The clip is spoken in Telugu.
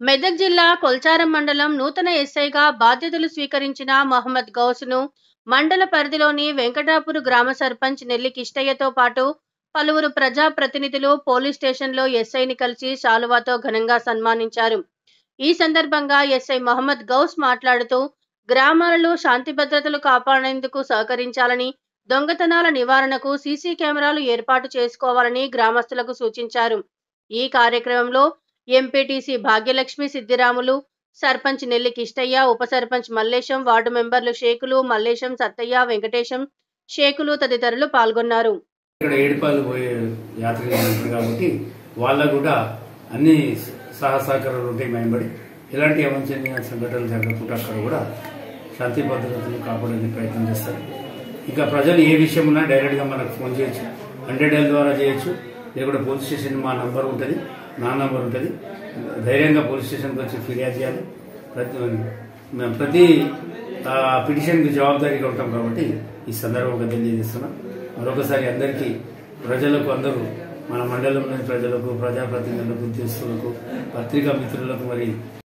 మెదక్ జిల్లా కొల్చారం మండలం నూతన ఎస్ఐగా బాధ్యతలు స్వీకరించిన మహమ్మద్ గౌస్ను మండల పరిధిలోని వెంకటాపూర్ గ్రామ సర్పంచ్ నెల్లి కిష్టయ్యతో పాటు పలువురు ప్రజా ప్రతినిధులు పోలీస్ స్టేషన్లో ఎస్ఐని కలిసి శాలువాతో ఘనంగా సన్మానించారు ఈ సందర్భంగా ఎస్ఐ మహమ్మద్ గౌస్ మాట్లాడుతూ గ్రామాలలో శాంతి భద్రతలు కాపాడేందుకు సహకరించాలని దొంగతనాల నివారణకు సీసీ కెమెరాలు ఏర్పాటు చేసుకోవాలని గ్రామస్తులకు సూచించారు ఈ కార్యక్రమంలో ఎంపీటీసీ భాగ్యలక్ష్మి సిద్దిరాములు సర్పంచ్ నెల్లి కిష్టయ్య ఉప సర్పంచ్ మల్లేశం వార్డు మెంబర్లు షేకులు మల్లేశం సత్తయ్య వెంకటేశం షేకులు తదితరులు పాల్గొన్నారు ఇక్కడ ఏడుపాలు పోయే యాత్రికులు ఉంటారు కాబట్టి వాళ్ళకు కూడా అన్ని సహ సహకారాలు ఉంటాయి మేంబడి ఎలాంటి అవంచనీయ సంఘటనలు జరగకుండా అక్కడ కూడా శాంతి భద్రతలు కాపాడడానికి ప్రయత్నం చేస్తారు ఇంకా ప్రజలు ఏ విషయం ఉన్నా డైరెక్ట్గా మనకు ఫోన్ చేయొచ్చు హండ్రెడ్ ఎల్ ద్వారా చేయొచ్చు లేకుంటే పోలీస్ స్టేషన్ మా నంబర్ ఉంటుంది నా నంబర్ ఉంటుంది ధైర్యంగా పోలీస్ స్టేషన్కి వచ్చి ఫిర్యాదు చేయాలి ప్రతి మేము ప్రతి ఆ, పిటిషన్కి జవాబుదారీగా ఉంటాం కాబట్టి ఈ సందర్భంగా తెలియజేస్తున్నాం మరొకసారి అందరికీ ప్రజలకు అందరూ మన మండలంలోని ప్రజలకు ప్రజాప్రతినిధులకు ఉద్యోగస్తులకు పత్రికా మిత్రులకు మరి